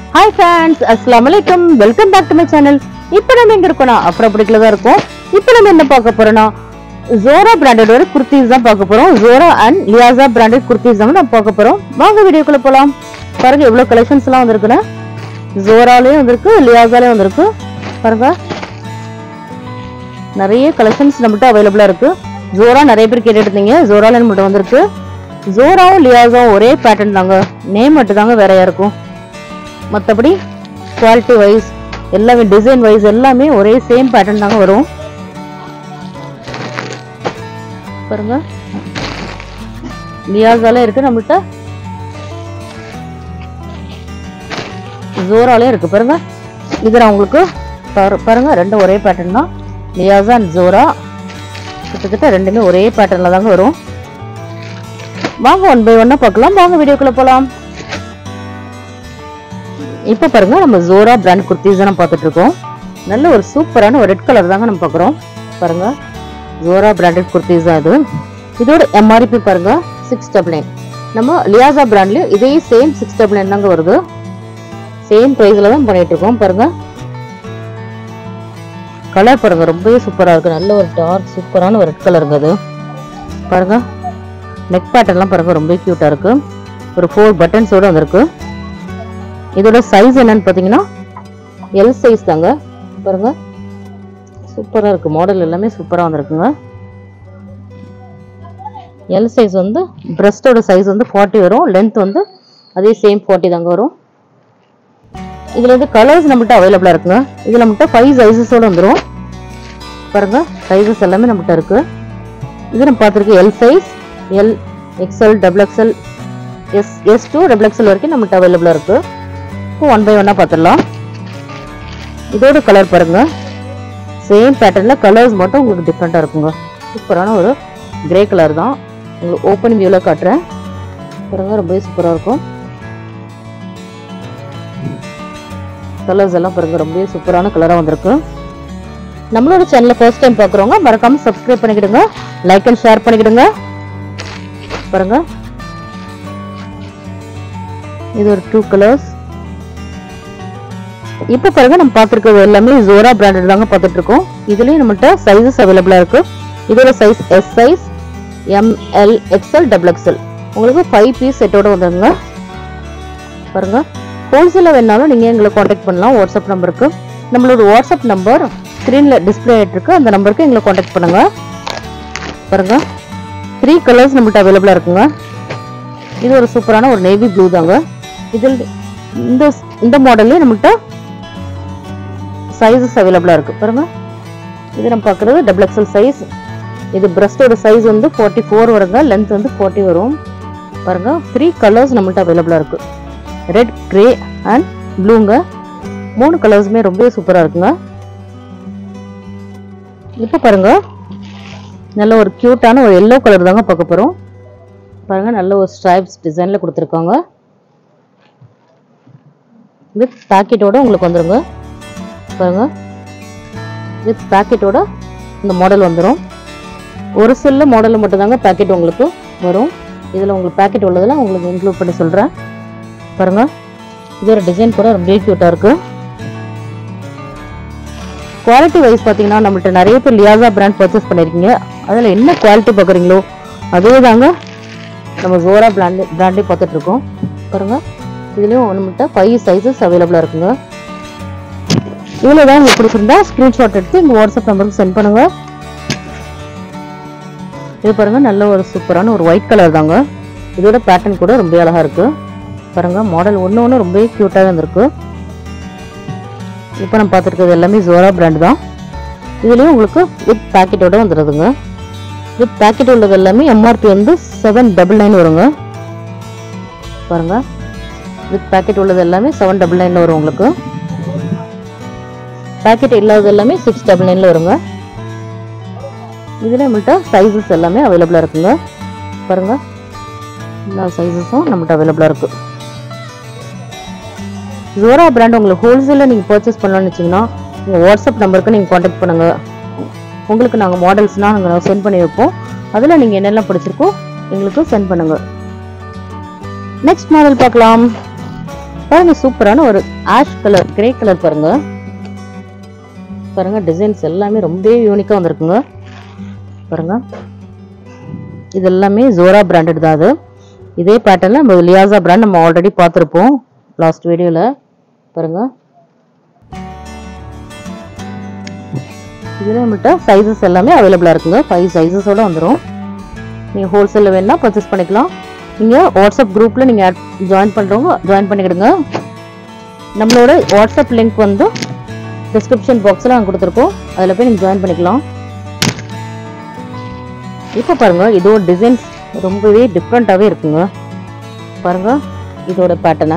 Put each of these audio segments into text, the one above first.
hi friends அஸ்ஸலாமு அலைக்கும் welcome back to my channel இப்போ நம்ம எங்க இருக்கோம்னா அப்புறம் பிடிக்கல தான் இருக்கோம் இப்போ நம்ம என்ன பார்க்க போறோம்னா ஜோரா பிராண்டடோட குர்த்திஸ் தான் பார்க்க போறோம் ஜோரா அண்ட் லியாசா பிராண்டட் குர்த்திஸ் தான் நம்ம பார்க்க போறோம் வாங்க வீடியோக்குள்ள போலாம் பாருங்க எவ்வளவு கலெக்ஷன்ஸ் எல்லாம் வந்திருக்குன்னு ஜோராலயும் வந்திருக்கு லியாசாலயும் வந்திருக்கு பாருங்க நிறைய கலெக்ஷன்ஸ் நம்மகிட்ட அவைலபிளா இருக்கு ஜோரா நிறைய பேர் கேட்டுட்டு இருந்தீங்க ஜோரால நம்மகிட்ட வந்திருக்கு ஜோராவும் லியாசாவும் ஒரே பேட்டர்ன் தாங்க நேம் மட்டும் தாங்க வேறையா இருக்கும் மற்றபடி குவாலிட்டி வைஸ் எல்லாமே டிசைன் வைஸ் எல்லாமே ஒரே சேம் பேட்டர்ன் தாங்க வரும் பாருங்க லியாசால இருக்கு நம்மகிட்ட ஜோராலே இருக்கு பாருங்க இது நான் உங்களுக்கு பாரு- பாருங்க ரெண்டும் ஒரே பேட்டர்ன் தான் லியாசா அண்ட் ஜோரா கிட்டத்தட்ட ரெண்டுமே ஒரே பேட்டர்ன்ல தாங்க வரும் வாங்க ஒன் பை ஒன்னா பார்க்கலாம் வாங்க வீடியோக்குள்ள போலாம் இப்போ பாருங்க நம்ம ஜோரா பிராண்ட் குர்த்திஸ் தான் பார்த்துட்டு இருக்கோம் நல்ல ஒரு சூப்பரான ஒரு ரெட் கலர் தாங்க நம்ம பார்க்குறோம் பாருங்க ஜோரா பிராண்டட் குர்த்திஸ் தான் இது இதோட எம்ஆர்பி பாருங்க சிக்ஸ் டபுள் நைன் நம்ம லியாசா பிராண்ட்லயும் இதே சேம் சிக்ஸ் டபுள் நைன் தாங்க வருது சேம் ப்ரைஸ்ல தான் பண்ணிட்டு இருக்கோம் பாருங்க கலர் பாருங்க ரொம்பவே சூப்பரா இருக்கு நல்ல ஒரு டார்க் சூப்பரான ஒரு ரெட் கலருங்க அது பாருங்க நெக் பேட்டர்ன்லாம் பாருங்க ரொம்ப கியூட்டா இருக்கு ஒரு ஃபோர் பட்டன்ஸோட வந்திருக்கு இதோட சைஸ் என்னன்னு பார்த்தீங்கன்னா எல் சைஸ் தாங்க பாருங்க சூப்பராக இருக்கு மாடல் எல்லாமே சூப்பராக வந்திருக்குங்க எல் சைஸ் வந்து பிரஸ்டோட சைஸ் வந்து ஃபார்ட்டி வரும் லென்த் வந்து அதே சேம் ஃபார்ட்டி தாங்க வரும் இதில் வந்து கலர்ஸ் நம்மகிட்ட அவைலபிளாக இருக்குங்க இதில் நம்மகிட்ட ஃபைவ் சைஸஸோட வந்துடும் பாருங்க சைஸஸ் எல்லாமே நம்மகிட்ட இருக்கு இது நம்ம பார்த்துருக்கு L size L XL double XL S S to double XL வரைக்கும் நம்மகிட்ட அவைலபிளாக இருக்கு இப்போ ஒன் பை ஒன்னாக பார்த்துடலாம் இதோட கலர் பாருங்க சேம் பேட்டர்னில் கலர்ஸ் மட்டும் உங்களுக்கு டிஃப்ரெண்ட்டாக இருக்குங்க சூப்பரான ஒரு கிரே கலர் தான் உங்களுக்கு ஓப்பன் வியூவில் காட்டுறேன் பாருங்க ரொம்பவே சூப்பராக இருக்கும் கலர்ஸ் எல்லாம் பாருங்க ரொம்பவே சூப்பரான கலராக வந்திருக்கு நம்மளோட சேனலை ஃபர்ஸ்ட் டைம் பார்க்குறவங்க மறக்காம சப்ஸ்கிரைப் பண்ணிக்கிடுங்க லைக் அண்ட் ஷேர் பண்ணிக்கிடுங்க பாருங்க இது ஒரு டூ கலர்ஸ் இப்போ பாருங்க நம்ம பார்த்துருக்கிறது எல்லாமே ஜோரா பிராண்டட் தாங்க பார்த்துட்டு இருக்கோம் இதுலயும் நம்மகிட்ட சைஸஸ் அவைலபிளா இருக்கு இதோட size S size M L XL double XL உங்களுக்கு ஃபைவ் பீஸ் செட்டோட வந்துருங்க பாருங்க ஹோல்சேலில் வேணாலும் நீங்கள் எங்களை காண்டாக்ட் பண்ணலாம் வாட்ஸ்அப் நம்பருக்கு நம்மளோட வாட்ஸ்அப் நம்பர் ஸ்க்ரீனில் டிஸ்பிளே ஆகிட்டு இருக்கு அந்த நம்பருக்கு எங்களை காண்டாக்ட் பண்ணுங்க பாருங்க த்ரீ கலர்ஸ் நம்மகிட்ட அவைலபிளாக இருக்குங்க இது ஒரு சூப்பரான ஒரு நேவி ப்ளூ தாங்க இதில் இந்த இந்த மாடல்லே நம்மகிட்ட சைஸஸ் அவைலபிளாக இருக்கு பாருங்க இது நம்ம பார்க்குறது டபுள் எக்ஸல் சைஸ் இது பிரஸ்டோட சைஸ் வந்து ஃபார்ட்டி ஃபோர் வருங்க லென்த் வந்து ஃபார்ட்டி வரும் பாருங்க த்ரீ கலர்ஸ் நம்மள்ட்ட அவைலபிளாக இருக்கு ரெட் கிரே அண்ட் ப்ளூங்க மூணு கலர்ஸுமே ரொம்பவே சூப்பராக இருக்குங்க இப்போ பாருங்க நல்ல ஒரு க்யூட்டான ஒரு எல்லோ கலர் தாங்க பார்க்க போகிறோம் பாருங்க நல்ல ஒரு ஸ்ட்ரைப்ஸ் டிசைனில் கொடுத்துருக்காங்க வித் பேக்கெட்டோட உங்களுக்கு வந்துருங்க பாருங்க வித் பேக்கெட்டோட இந்த மாடல் வந்துடும் ஒரு சில மாடலில் மட்டும்தாங்க பேக்கெட் உங்களுக்கு வரும் இதில் உங்களுக்கு பேக்கெட் உள்ளதில் உங்களுக்கு இன்க்ளூட் பண்ணி சொல்கிறேன் பாருங்க இது ஒரு டிசைன் கூட ரொம்ப க்யூட்டாக இருக்கு குவாலிட்டி வைஸ் பார்த்தீங்கன்னா நம்மள்ட்ட நிறைய பேர் லியாசா பிராண்ட் பர்ச்சேஸ் பண்ணியிருக்கீங்க அதில் என்ன குவாலிட்டி பார்க்குறீங்களோ அதே தாங்க நம்ம ஜோரா பிராண்ட் பிராண்டே பார்த்துட்டு இருக்கோம் பாருங்க இதுலேயும் நம்மகிட்ட ஃபைவ் சைஸஸ் அவைலபிளாக இருக்குங்க இவ்வளோ தான் உங்களுக்கு பிடிச்சிருந்தா ஸ்க்ரீன்ஷாட் எடுத்து இந்த வாட்ஸ்அப் நம்பருக்கு சென்ட் பண்ணுங்க இது பாருங்க நல்ல ஒரு சூப்பரான ஒரு ஒயிட் கலர் தாங்க இதோட பேட்டர்ன் கூட ரொம்ப அழகா இருக்கு பாருங்க மாடல் ஒன்று ஒன்று ரொம்ப க்யூட்டாக இருந்திருக்கு இப்போ நம்ம பார்த்துருக்கிறது எல்லாமே ஜோரா பிராண்ட் தான் இதுலேயும் உங்களுக்கு வித் பேக்கெட்டோட வந்துடுதுங்க வித் பேக்கெட் உள்ளது எல்லாமே எம்ஆர்பி வந்து செவன் டபுள் நைன் வருங்க பாருங்க வித் பேக்கெட் உள்ளது எல்லாமே செவன் டபுள் நைனில் வரும் உங்களுக்கு பேக்கெட் இல்லாதது எல்லாமே சிக்ஸ் டபுள் நைனில் வருங்க இதில் நம்மள்ட்ட சைஸஸ் எல்லாமே அவைலபிளாக இருக்குங்க பாருங்க எல்லா சைஸஸும் நம்மள்ட்ட அவைலபிளாக இருக்கு ஜோரா பிராண்ட் உங்களுக்கு ஹோல்சேலில் நீங்கள் பர்ச்சேஸ் பண்ணலாம்னு வச்சிங்கன்னா உங்கள் வாட்ஸ்அப் நம்பருக்கு நீங்கள் காண்டாக்ட் பண்ணுங்கள் உங்களுக்கு நாங்கள் மாடல்ஸ்னால் நாங்கள் சென்ட் பண்ணி வைப்போம் அதில் நீங்கள் என்னெல்லாம் பிடிச்சிருக்கோ எங்களுக்கு சென்ட் பண்ணுங்கள் நெக்ஸ்ட் மாடல் பார்க்கலாம் பாருங்க சூப்பரான ஒரு ஆஷ் கலர் கிரே கலர் பாருங்க பாருங்க டிசைன்ஸ் எல்லாமே ரொம்ப யூனிக்கா வந்திருக்குங்க பாருங்க இது எல்லாமே ஜோரா பிராண்டட் தான் அது இதே பேட்டர்ல நம்ம லியாசா பிராண்ட் நம்ம ஆல்ரெடி பார்த்துருப்போம் லாஸ்ட் வீடியோல பாருங்க இதுல நம்மகிட்ட சைஸஸ் எல்லாமே அவைலபிளா இருக்குங்க ஃபைவ் சைஸஸோட வந்துடும் நீங்க ஹோல்சேல்ல வேணா பர்ச்சேஸ் பண்ணிக்கலாம் நீங்க வாட்ஸ்அப் குரூப்ல நீங்க ஜாயின் பண்றவங்க ஜாயின் பண்ணிக்கிடுங்க நம்மளோட வாட்ஸ்அப் லிங்க் வந்து டிஸ்கிரிப்ஷன் பாக்ஸ்ல நாங்கள் கொடுத்துருக்கோம் அதில் போய் நீங்கள் ஜாயின் பண்ணிக்கலாம் இப்போ பாருங்க இதோட டிசைன்ஸ் ரொம்பவே டிஃப்ரெண்ட்டாகவே இருக்குங்க பாருங்க இதோட பேட்டர்னை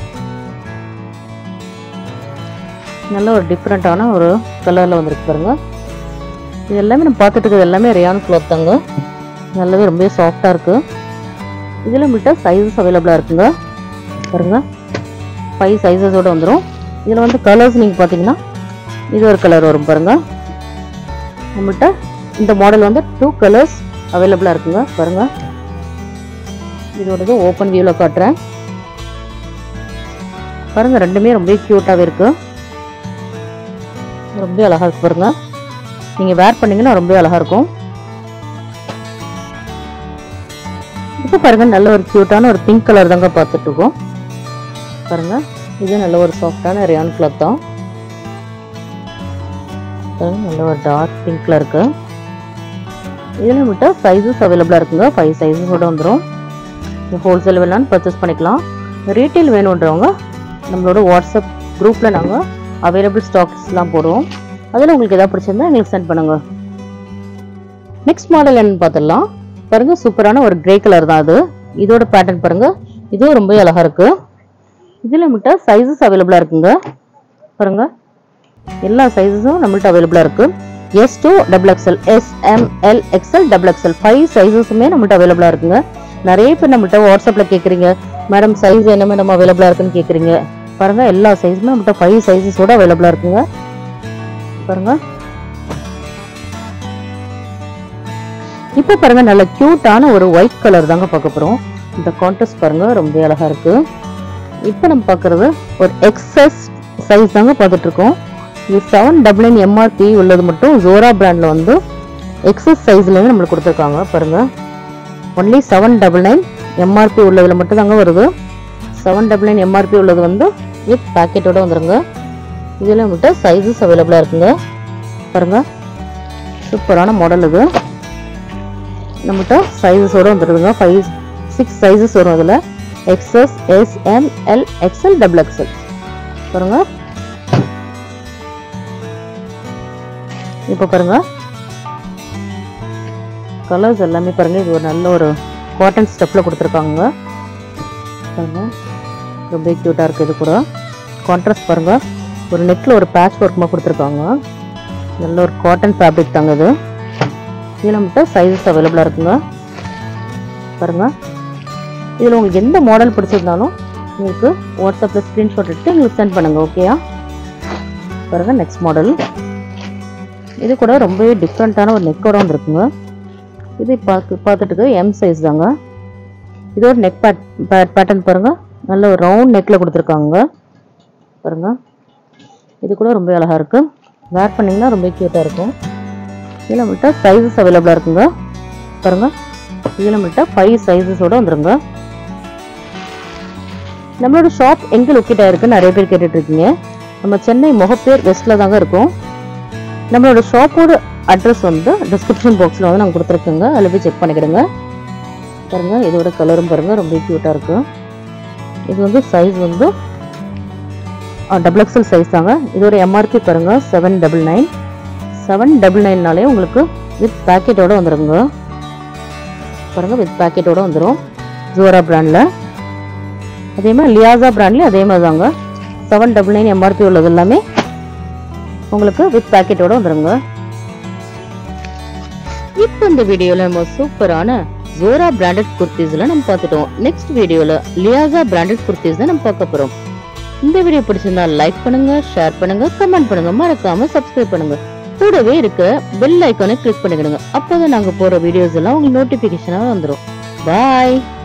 நல்ல ஒரு டிஃப்ரெண்ட்டான ஒரு கலரில் வந்திருக்கு பாருங்க இது எல்லாமே நம்ம பார்த்துட்டு இருக்கிறது எல்லாமே ரியான் கிளாத் தாங்க நல்லாவே ரொம்பவே சாஃப்டாக இருக்கு இதில் நம்மகிட்ட சைஸஸ் அவைலபிளாக இருக்குங்க பாருங்க ஃபைவ் சைஸஸோட வந்துடும் இதில் வந்து கலர்ஸ் நீங்கள் பார்த்தீங்கன்னா இது ஒரு கலர் வரும் பாருங்க நம்மகிட்ட இந்த மாடல் வந்து டூ கலர்ஸ் அவைலபிளாக இருக்குங்க பாருங்க இதோடது ஓப்பன் வியூவில் காட்டுறேன் பாருங்க ரெண்டுமே ரொம்ப க்யூட்டாகவே இருக்கு ரொம்ப அழகா இருக்கு பாருங்க நீங்க வேர் பண்ணீங்கன்னா ரொம்ப அழகா இருக்கும் இப்போ பாருங்க நல்ல ஒரு க்யூட்டான ஒரு பிங்க் கலர் தாங்க பார்த்துட்டு இருக்கோம் பாருங்க இது நல்ல ஒரு சாஃப்டான ரியான் கிளாத் தான் பாருங்க நல்ல ஒரு டார்க் பிங்க்ல இருக்கு இதில் விட்டா சைஸஸ் அவைலபிளாக இருக்குங்க ஃபைவ் சைஸஸோட வந்துடும் ஹோல்சேல் வேணாலும் பர்ச்சேஸ் பண்ணிக்கலாம் ரீட்டைல் வேணுன்றவங்க நம்மளோட வாட்ஸ்அப் குரூப்பில் நாங்கள் அவைலபிள் ஸ்டாக்ஸ்லாம் போடுவோம் அதில் உங்களுக்கு எதாவது பிடிச்சிருந்தா எங்களுக்கு சென்ட் பண்ணுங்க நெக்ஸ்ட் மாடல் என்னன்னு பார்த்துடலாம் பாருங்க சூப்பரான ஒரு கிரே கலர் தான் அது இதோட பேட்டர்ன் பாருங்க இதுவும் ரொம்ப அழகா இருக்கு இதில் நம்மகிட்ட சைஸஸ் அவைலபிளாக இருக்குங்க பாருங்க எல்லா சைஸஸும் நம்மள்ட்ட அவைலபிளாக இருக்கு S to double XL S M L XL double XL five சைஸஸுமே நம்மள்ட்ட அவைலபிளாக இருக்குங்க நிறைய பேர் நம்மள்ட்ட வாட்ஸ்அப்பில் கேட்குறீங்க மேடம் சைஸ் என்ன மேடம் அவைலபிளாக இருக்குன்னு கேட்குறீங்க பாருங்க எல்லா சைஸுமே நம்மள்ட்ட ஃபைவ் சைஸஸோட அவைலபிளாக இருக்குங்க பாருங்க இப்போ பாருங்க நல்ல கியூட்டான ஒரு ஒயிட் கலர் தாங்க பார்க்க போறோம் இந்த கான்ட்ராஸ்ட் பாருங்க ரொம்ப அழகா இருக்கு இப்போ நம்ம பார்க்கறது ஒரு எக்ஸஸ் சைஸ் தாங்க பார்த்துட்டு இருக்கோம் இது செவன் டபுள் நைன் எம்ஆர்பி உள்ளது மட்டும் ஜோரா பிராண்ட்ல வந்து எக்ஸஸ் சைஸ்ல இருந்து நம்மளுக்கு கொடுத்துருக்காங்க பாருங்க only seven double nine MRP உள்ளதுல மட்டும் தாங்க வருது செவன் டபுள் நைன் எம்ஆர்பி உள்ளது வந்து வித் பேக்கெட்டோட வந்துருங்க இதில் நம்மகிட்ட சைஸஸ் அவைலபிளாக இருக்குங்க பாருங்க சூப்பரான மாடல் இது நம்மகிட்ட சைஸஸோட வந்துடுதுங்க ஃபைவ் சிக்ஸ் சைஸஸ் வரும் அதில் XS S M L XL double XL பாருங்க இப்போ பாருங்க கலர்ஸ் எல்லாமே பாருங்க இது ஒரு நல்ல ஒரு காட்டன் ஸ்டெப்பில் கொடுத்துருக்காங்க பாருங்க ரொம்ப க்யூட்டாக இருக்குது இது கூட கான்ட்ராஸ்ட் பாருங்க ஒரு நெக்கில் ஒரு பேட்ச் ஒர்க்மாக கொடுத்துருக்காங்க நல்ல ஒரு காட்டன் ஃபேப்ரிக் தாங்க இது இதில் மட்டும் சைஸஸ் அவைலபிளாக இருக்குங்க பாருங்க இதில் உங்களுக்கு எந்த மாடல் பிடிச்சிருந்தாலும் உங்களுக்கு வாட்ஸ்அப்பில் ஸ்க்ரீன்ஷாட் எடுத்து எங்களுக்கு சென்ட் பண்ணுங்க ஓகேயா பாருங்க நெக்ஸ்ட் மாடல் இது கூட ரொம்பவே டிஃப்ரெண்ட்டான ஒரு நெக்கோட வந்துருக்குங்க இது பார்த்து பார்த்துட்டு எம் சைஸ் தாங்க இதோட நெக் பேட் பேட்டர்ன் பாருங்க நல்ல ஒரு ரவுண்ட் நெக்கில் கொடுத்துருக்காங்க பாருங்க இது கூட ரொம்ப அழகா இருக்கு வேர் பண்ணீங்கன்னா ரொம்ப க்யூட்டாக இருக்கும் இதில் நம்மள்கிட்ட சைஸஸ் அவைலபிளாக இருக்குங்க பாருங்க இதில் நம்மள்கிட்ட ஃபைவ் சைஸஸோட வந்துருங்க நம்மளோட ஷாப் எங்கே லொக்கேட் ஆயிருக்குன்னு நிறைய பேர் கேட்டுட்டு இருக்கீங்க நம்ம சென்னை முகப்பேர் வெஸ்ட்ல தாங்க இருக்கும் நம்மளோட ஷாப்போட அட்ரஸ் வந்து டிஸ்கிரிப்ஷன் பாக்ஸில் வந்து நாங்கள் கொடுத்துருக்கோங்க அதில் போய் செக் பண்ணிக்கிடுங்க பாருங்க இதோட கலரும் பாருங்க ரொம்ப க்யூட்டாக இருக்கு இது வந்து சைஸ் வந்து டபுள் எக்ஸல் சைஸ் தாங்க இதோட எம்ஆர்பி பாருங்க seven double nine seven double நைன்னாலே உங்களுக்கு வித் பேக்கெட்டோட வந்துருங்க பாருங்க வித் பேக்கெட்டோட வந்துடும் ஜோரா பிராண்டில் அதே மாதிரி லியாசா பிராண்ட்லேயும் அதே மாதிரி தாங்க செவன் டபுள் நைன் எம்ஆர்பி உள்ளது எல்லாமே உங்களுக்கு வித் பேக்கெட்டோட வந்துருங்க இப்போ இந்த வீடியோல நம்ம சூப்பரான ஜோரா பிராண்டட் குர்த்திஸ்ல நம்ம பார்த்துட்டோம் நெக்ஸ்ட் வீடியோல லியாசா பிராண்டட் குர்த்திஸ் தான் நம்ம பார்க்க போறோம் இந்த வீடியோ பிடிச்சிருந்தா லைக் பண்ணுங்க ஷேர் பண்ணுங்க கமெண்ட் பண்ணுங்க மறக்காம சப்ஸ்கிரைப் பண்ணுங்க கூடவே இருக்க பெல் ஐக்கானை கிளிக் பண்ணிக்கிடுங்க அப்போதான் நாங்க போற வீடியோஸ் எல்லாம் உங்களுக்கு நோட்டிபிகேஷனா வந்துடும் பாய்